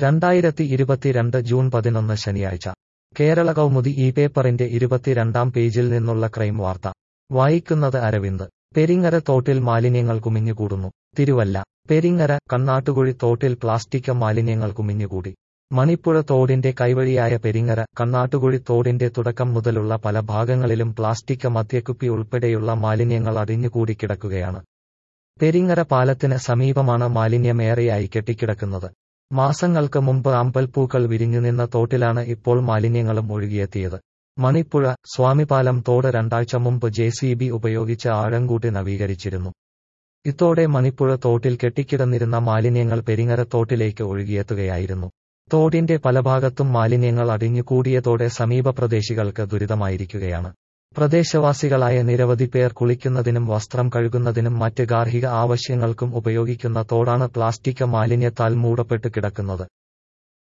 രണ്ടായിരത്തി ഇരുപത്തിരണ്ട് ജൂൺ പതിനൊന്ന് ശനിയാഴ്ച കേരള കൗമുദി ഈ പേപ്പറിന്റെ ഇരുപത്തിരണ്ടാം പേജിൽ നിന്നുള്ള ക്രൈം വാർത്ത വായിക്കുന്നത് അരവിന്ദ് പെരിങ്ങര തോട്ടിൽ മാലിന്യങ്ങൾ കുമിഞ്ഞുകൂടുന്നു തിരുവല്ല പെരിങ്ങര കണ്ണാട്ടുകുഴി തോട്ടിൽ പ്ലാസ്റ്റിക് മാലിന്യങ്ങൾ കുമിഞ്ഞുകൂടി മണിപ്പുഴ തോടിന്റെ കൈവഴിയായ പെരിങ്ങര കണ്ണാട്ടുകുഴി തോടിന്റെ തുടക്കം മുതലുള്ള പല ഭാഗങ്ങളിലും പ്ലാസ്റ്റിക് മദ്യക്കുപ്പി ഉൾപ്പെടെയുള്ള മാലിന്യങ്ങൾ അടിഞ്ഞുകൂടി കിടക്കുകയാണ് പെരിങ്ങര പാലത്തിന് സമീപമാണ് മാലിന്യമേറെയായി കെട്ടിക്കിടക്കുന്നത് മാസങ്ങൾക്ക് മുമ്പ് അമ്പൽപ്പൂക്കൾ വിരിഞ്ഞുനിന്ന തോട്ടിലാണ് ഇപ്പോൾ മാലിന്യങ്ങളും ഒഴുകിയെത്തിയത് മണിപ്പുഴ സ്വാമിപാലം തോട് രണ്ടാഴ്ച മുമ്പ് ജെ സി ബി ഉപയോഗിച്ച് ആഴംകൂട്ടി നവീകരിച്ചിരുന്നു ഇതോടെ മണിപ്പുഴ തോട്ടിൽ കെട്ടിക്കിടന്നിരുന്ന മാലിന്യങ്ങൾ പെരിങ്ങര തോട്ടിലേക്ക് ഒഴുകിയെത്തുകയായിരുന്നു തോടിന്റെ പല ഭാഗത്തും മാലിന്യങ്ങൾ അടിഞ്ഞുകൂടിയതോടെ സമീപ പ്രദേശികൾക്ക് ദുരിതമായിരിക്കുകയാണ് പ്രദേശവാസികളായ നിരവധി പേർ കുളിക്കുന്നതിനും വസ്ത്രം കഴുകുന്നതിനും മറ്റ് ഗാർഹിക ആവശ്യങ്ങൾക്കും ഉപയോഗിക്കുന്ന തോടാണ് പ്ലാസ്റ്റിക് മാലിന്യത്താൽ മൂടപ്പെട്ട് കിടക്കുന്നത്